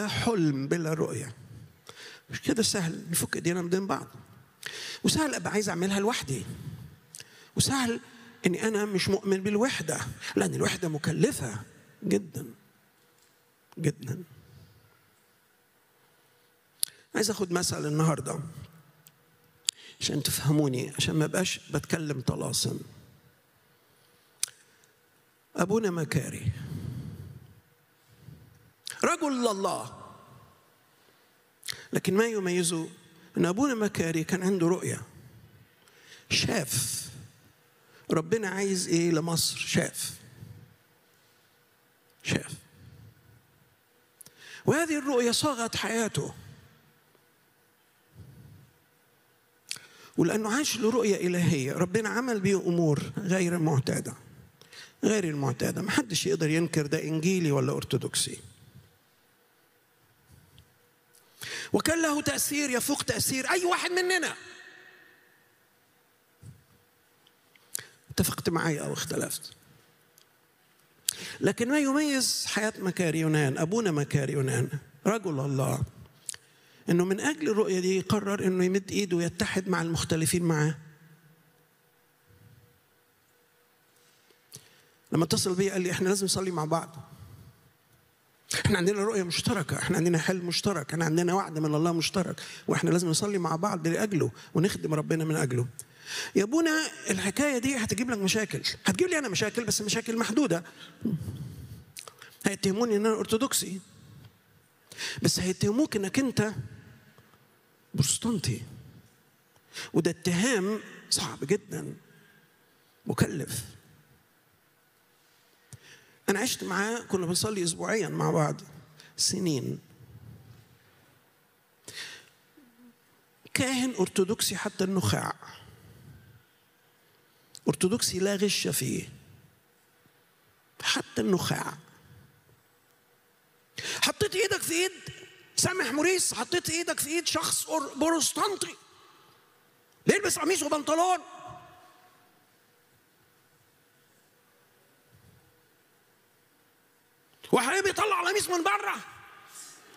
حلم بلا رؤيه مش كده سهل نفك ايدينا من بعض وسهل ابقى عايز اعملها لوحدي وسهل اني انا مش مؤمن بالوحده لان الوحده مكلفه جدا جدا عايز اخد مثل النهارده عشان تفهموني عشان ما بقاش بتكلم طلاسم ابونا مكاري رجل الله لكن ما يميزه ان ابونا مكاري كان عنده رؤيه شاف ربنا عايز ايه لمصر شاف شاف وهذه الرؤيه صاغت حياته ولانه عاش لرؤيه الهيه ربنا عمل بيه امور غير معتاده غير المعتاده ما حدش يقدر ينكر ده انجيلي ولا ارثوذكسي وكان له تاثير يفوق تاثير اي واحد مننا اتفقت معي او اختلفت لكن ما يميز حياه مكاري يونان ابونا مكاري يونان رجل الله انه من اجل الرؤيه دي قرر انه يمد ايده ويتحد مع المختلفين معاه لما اتصل بي قال لي احنا لازم نصلي مع بعض احنا عندنا رؤيه مشتركه احنا عندنا حلم مشترك احنا عندنا وعد من الله مشترك واحنا لازم نصلي مع بعض لاجله ونخدم ربنا من اجله يا ابونا الحكايه دي هتجيب لك مشاكل هتجيب لي انا مشاكل بس مشاكل محدوده هيتهموني ان انا ارثوذكسي بس هيتهموك انك انت بروتستانتي وده اتهام صعب جدا مكلف انا عشت معاه كنا بنصلي اسبوعيا مع بعض سنين كاهن ارثوذكسي حتى النخاع ارثوذكسي لا غش فيه حتى النخاع حطيت ايدك في ايد سامح موريس حطيت ايدك في ايد شخص بروتستانتي بيلبس قميص وبنطلون وحبيبي بيطلع القميص من بره